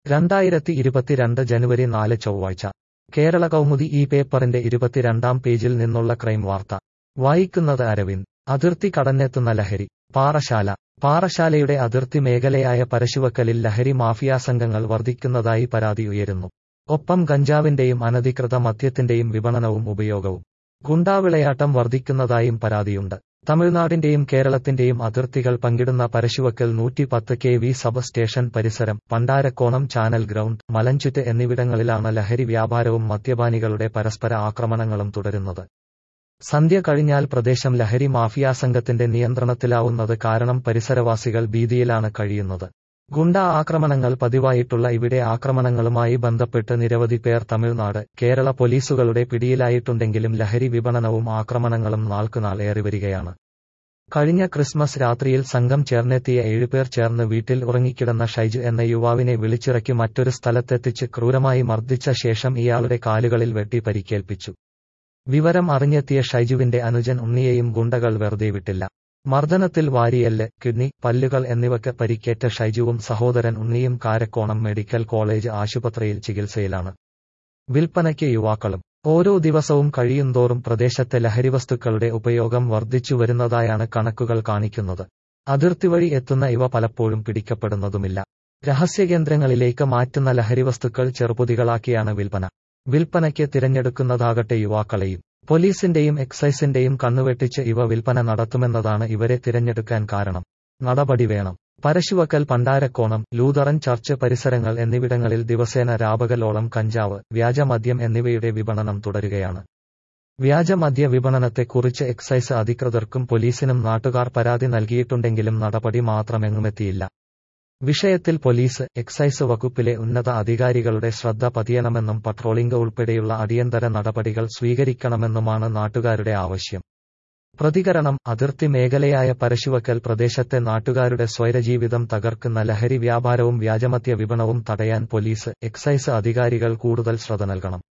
രണ്ടായിരത്തി ഇരുപത്തിരണ്ട് ജനുവരി നാല് ചൊവ്വാഴ്ച കേരള കൗമുദി ഈ പേപ്പറിന്റെ ഇരുപത്തിരണ്ടാം പേജിൽ നിന്നുള്ള ക്രൈം വാർത്ത വായിക്കുന്നത് അരവിന്ദ് അതിർത്തി കടന്നെത്തുന്ന ലഹരി പാറശാല പാറശാലയുടെ അതിർത്തി മേഖലയായ പരശുവക്കലിൽ ലഹരി മാഫിയ സംഘങ്ങൾ വർദ്ധിക്കുന്നതായി പരാതി ഉയരുന്നു ഒപ്പം ഗഞ്ചാവിന്റെയും അനധികൃത മദ്യത്തിന്റെയും വിപണനവും ഉപയോഗവും ഗുണ്ടാവിളയാട്ടം വർദ്ധിക്കുന്നതായും പരാതിയുണ്ട് തമിഴ്നാടിന്റെയും കേരളത്തിന്റെയും അതിർത്തികൾ പങ്കിടുന്ന പരശുവക്കൽ നൂറ്റിപ്പത്ത് കെ വി സബ് സ്റ്റേഷൻ പരിസരം പണ്ടാരക്കോണം ചാനൽ ഗ്രൗണ്ട് മലഞ്ചുറ്റ് എന്നിവിടങ്ങളിലാണ് ലഹരി വ്യാപാരവും മദ്യപാനികളുടെ പരസ്പര ആക്രമണങ്ങളും തുടരുന്നത് സന്ധ്യ കഴിഞ്ഞാൽ പ്രദേശം ലഹരി മാഫിയ സംഘത്തിന്റെ നിയന്ത്രണത്തിലാവുന്നത് കാരണം പരിസരവാസികൾ ഭീതിയിലാണ് കഴിയുന്നത് ഗുണ്ട ആക്രമണങ്ങൾ പതിവായിട്ടുള്ള ഇവിടെ ആക്രമണങ്ങളുമായി ബന്ധപ്പെട്ട് നിരവധി പേർ തമിഴ്നാട് കേരള പോലീസുകളുടെ പിടിയിലായിട്ടുണ്ടെങ്കിലും ലഹരി വിപണനവും ആക്രമണങ്ങളും നാൾക്കുനാൾ ഏറിവരികയാണ് കഴിഞ്ഞ ക്രിസ്മസ് രാത്രിയിൽ സംഘം ചേർന്നെത്തിയ ഏഴുപേർ ചേർന്ന് വീട്ടിൽ ഉറങ്ങിക്കിടന്ന ഷൈജു എന്ന യുവാവിനെ വിളിച്ചിറക്കി മറ്റൊരു സ്ഥലത്തെത്തിച്ച് ക്രൂരമായി മർദ്ദിച്ച ശേഷം ഇയാളുടെ കാലുകളിൽ വെട്ടി പരിക്കേൽപ്പിച്ചു വിവരം അറിഞ്ഞെത്തിയ ഷൈജുവിന്റെ അനുജൻ ഉണ്ണിയെയും ഗുണ്ടകൾ വെറുതെ വിട്ടില്ല മർദ്ദനത്തിൽ വാരിയല്ല് കിഡ്നി പല്ലുകൾ എന്നിവയ്ക്ക് പരിക്കേറ്റ ഷൈജുവും സഹോദരൻ ഉണ്ണിയും കാരക്കോണം മെഡിക്കൽ കോളേജ് ആശുപത്രിയിൽ ചികിത്സയിലാണ് വിൽപ്പനയ്ക്ക് യുവാക്കളും ഓരോ ദിവസവും കഴിയുന്തോറും പ്രദേശത്തെ ലഹരിവസ്തുക്കളുടെ ഉപയോഗം വർദ്ധിച്ചു വരുന്നതായാണ് കണക്കുകൾ കാണിക്കുന്നത് അതിർത്തി വഴി എത്തുന്ന ഇവ പലപ്പോഴും പിടിക്കപ്പെടുന്നതുമില്ല രഹസ്യകേന്ദ്രങ്ങളിലേക്ക് മാറ്റുന്ന ലഹരിവസ്തുക്കൾ ചെറുപൊതികളാക്കിയാണ് വിൽപ്പന വിൽപ്പനയ്ക്ക് തിരഞ്ഞെടുക്കുന്നതാകട്ടെ യുവാക്കളെയും പോലീസിന്റെയും എക്സൈസിന്റെയും കണ്ണുവെട്ടിച്ച് ഇവ വിൽപ്പന നടത്തുമെന്നതാണ് ഇവരെ തിരഞ്ഞെടുക്കാൻ കാരണം നടപടി വേണം പരശുവക്കൽ പണ്ടാരക്കോണം ലൂതറൻ ചർച്ച് പരിസരങ്ങൾ എന്നിവിടങ്ങളിൽ ദിവസേന രാപകലോളം കഞ്ചാവ് വ്യാജമദ്യം എന്നിവയുടെ വിപണനം തുടരുകയാണ് വ്യാജമദ്യ വിപണനത്തെക്കുറിച്ച് എക്സൈസ് അധികൃതർക്കും പോലീസിനും നാട്ടുകാർ പരാതി നൽകിയിട്ടുണ്ടെങ്കിലും നടപടി മാത്രമെങ്ങുമെത്തിയില്ല വിഷയത്തിൽ പോലീസ് എക്സൈസ് വകുപ്പിലെ ഉന്നത അധികാരികളുടെ ശ്രദ്ധ പതിയണമെന്നും പട്രോളിംഗ് ഉൾപ്പെടെയുള്ള അടിയന്തര നടപടികൾ സ്വീകരിക്കണമെന്നുമാണ് നാട്ടുകാരുടെ ആവശ്യം പ്രതികരണം അതിർത്തി മേഖലയായ പരശുവക്കൽ പ്രദേശത്തെ നാട്ടുകാരുടെ സ്വൈരജീവിതം തകർക്കുന്ന ലഹരി വ്യാപാരവും വ്യാജമദ്യ വിപണവും തടയാൻ പോലീസ് എക്സൈസ് അധികാരികൾ കൂടുതൽ ശ്രദ്ധ നൽകണം